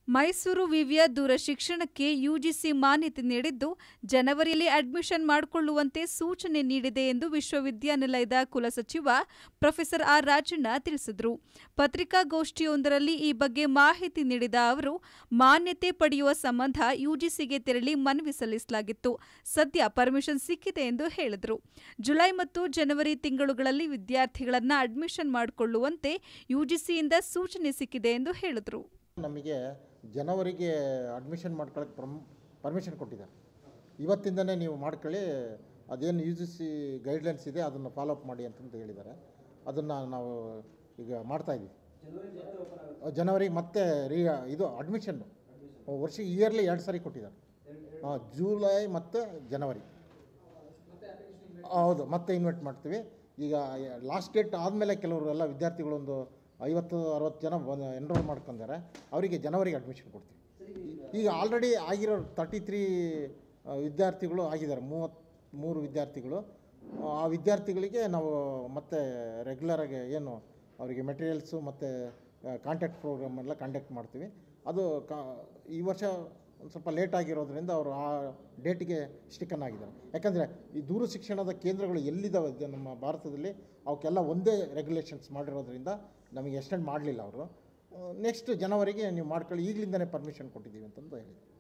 ಮೈಸೂರು ವಿವಿಯ ದೂರ ಶಿಕ್ಷಣಕ್ಕೆ ಯುಜಿಸಿ ಮಾನ್ಯತೆ ನೀಡಿದ್ದು ಜನವರಿಯಲ್ಲಿ ಅಡ್ಮಿಷನ್ ಮಾಡಿಕೊಳ್ಳುವಂತೆ ಸೂಚನೆ ನೀಡಿದೆ ಎಂದು ವಿಶ್ವವಿದ್ಯಾನಿಲಯದ ಕುಲಸಚಿವ ಪ್ರೊಫೆಸರ್ ಆರ್ ರಾಜಣ್ಣ ತಿಳಿಸಿದರು ಪತ್ರಿಕಾಗೋಷ್ಠಿಯೊಂದರಲ್ಲಿ ಈ ಬಗ್ಗೆ ಮಾಹಿತಿ ನೀಡಿದ ಅವರು ಮಾನ್ಯತೆ ಪಡೆಯುವ ಸಂಬಂಧ ಯುಜಿಸಿಗೆ ತೆರಳಿ ಮನವಿ ಸಲ್ಲಿಸಲಾಗಿತ್ತು ಸದ್ಯ ಪರ್ಮಿಷನ್ ಸಿಕ್ಕಿದೆ ಎಂದು ಹೇಳಿದರು ಜುಲೈ ಮತ್ತು ಜನವರಿ ತಿಂಗಳುಗಳಲ್ಲಿ ವಿದ್ಯಾರ್ಥಿಗಳನ್ನು ಅಡ್ಮಿಷನ್ ಮಾಡಿಕೊಳ್ಳುವಂತೆ ಯುಜಿಸಿಯಿಂದ ಸೂಚನೆ ಸಿಕ್ಕಿದೆ ಎಂದು ಹೇಳಿದರು ನಮಗೆ ಜನವರಿಗೆ ಅಡ್ಮಿಷನ್ ಮಾಡ್ಕೊಳ್ಳೋಕ್ಕೆ ಪ್ರಮ್ ಪರ್ಮಿಷನ್ ಕೊಟ್ಟಿದ್ದಾರೆ ಇವತ್ತಿಂದನೇ ನೀವು ಮಾಡ್ಕೊಳ್ಳಿ ಅದೇನು ಯು ಜಿ ಸಿ ಗೈಡ್ಲೈನ್ಸ್ ಇದೆ ಅದನ್ನು ಫಾಲೋ ಅಪ್ ಮಾಡಿ ಅಂತಂತ ಹೇಳಿದ್ದಾರೆ ಅದನ್ನು ನಾವು ಈಗ ಮಾಡ್ತಾಯಿದ್ದೀವಿ ಜನವರಿಗೆ ಮತ್ತೆ ರೀ ಇದು ಅಡ್ಮಿಷನ್ನು ವರ್ಷ ಇಯರ್ಲಿ ಎರಡು ಸಾರಿ ಕೊಟ್ಟಿದ್ದಾರೆ ಹಾಂ ಜೂಲೈ ಮತ್ತು ಜನವರಿ ಹೌದು ಮತ್ತೆ ಇನ್ವೈಟ್ ಮಾಡ್ತೀವಿ ಈಗ ಲಾಸ್ಟ್ ಡೇಟ್ ಆದಮೇಲೆ ಕೆಲವರು ಎಲ್ಲ ವಿದ್ಯಾರ್ಥಿಗಳು ಒಂದು ಐವತ್ತು ಅರವತ್ತು ಜನ ಬಂದು ಎನ್ರೋಲ್ ಮಾಡ್ಕೊಂಡಿದ್ದಾರೆ ಅವರಿಗೆ ಜನವರಿಗೆ ಅಡ್ಮಿಷನ್ ಕೊಡ್ತೀವಿ ಈಗ ಆಲ್ರೆಡಿ ಆಗಿರೋ ತರ್ಟಿ ತ್ರೀ ವಿದ್ಯಾರ್ಥಿಗಳು ಆಗಿದ್ದಾರೆ ಮೂವತ್ತ್ ಮೂರು ವಿದ್ಯಾರ್ಥಿಗಳು ಆ ವಿದ್ಯಾರ್ಥಿಗಳಿಗೆ ನಾವು ಮತ್ತೆ ರೆಗ್ಯುಲರಾಗಿ ಏನು ಅವರಿಗೆ ಮೆಟೀರಿಯಲ್ಸು ಮತ್ತು ಕಾಂಟ್ಯಾಕ್ಟ್ ಪ್ರೋಗ್ರಾಮ್ ಎಲ್ಲ ಕಂಡಕ್ಟ್ ಮಾಡ್ತೀವಿ ಅದು ಕಾ ಈ ವರ್ಷ ಒಂದು ಸ್ವಲ್ಪ ಲೇಟ್ ಆಗಿರೋದ್ರಿಂದ ಅವರು ಆ ಡೇಟಿಗೆ ಸ್ಟಿಕನ್ ಆಗಿದ್ದಾರೆ ಯಾಕಂದರೆ ಈ ದೂರ ಶಿಕ್ಷಣದ ಕೇಂದ್ರಗಳು ಎಲ್ಲಿದ್ದಾವೆ ಇದು ನಮ್ಮ ಭಾರತದಲ್ಲಿ ಅವಕ್ಕೆಲ್ಲ ಒಂದೇ ರೆಗ್ಯುಲೇಷನ್ಸ್ ಮಾಡಿರೋದ್ರಿಂದ ನಮಗೆ ಎಕ್ಸ್ಟೆಂಡ್ ಮಾಡಲಿಲ್ಲ ಅವರು ನೆಕ್ಸ್ಟ್ ಜನವರಿಗೆ ನೀವು ಮಾಡ್ಕೊಳ್ಳಿ ಈಗಲಿಂದನೇ ಪರ್ಮಿಷನ್ ಕೊಟ್ಟಿದ್ದೀವಿ ಅಂತಂದು ಹೇಳಿ